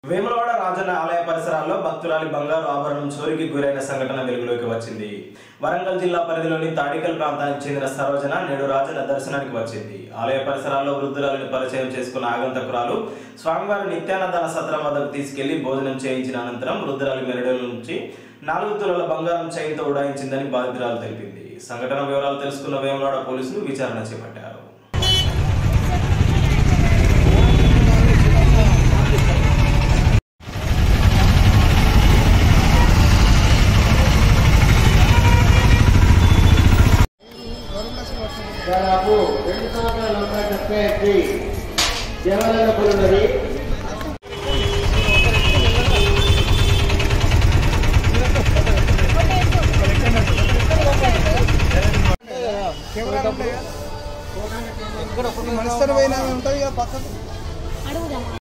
వేములవాడ రాజన్న ఆలయ పరిసరాల్లో భక్తురాలి బంగారు ఆభరణం చోరీకి గురైన సంఘటన వెలుగులోకి వచ్చింది వరంగల్ జిల్లా పరిధిలోని తాడికల్ ప్రాంతానికి చెందిన సరోజన నేడు రాజన్న దర్శనానికి వచ్చింది ఆలయ పరిసరాల్లో వృద్ధురాలిని పరిచయం చేసుకున్న ఆగంతకురాలు స్వామివారి నిత్యాన్నదాన సత్రం వద్దకు తీసుకెళ్లి భోజనం చేయించిన అనంతరం వృద్ధురాలి మెరడుల నుంచి నాలుగు తులాల బంగారం చైన్తో ఉడాయించిందని బాధితురాలు తెలిపింది సంఘటన వివరాలు తెలుసుకున్న వేములవాడ పోలీసులు విచారణ చేపట్టారు దాదాపు రెండు సంవత్సరాల నలభై ముప్పై దేవాలయ ఉన్నది మనస్థిరమైన ఉంటుంది కదా పక్కకు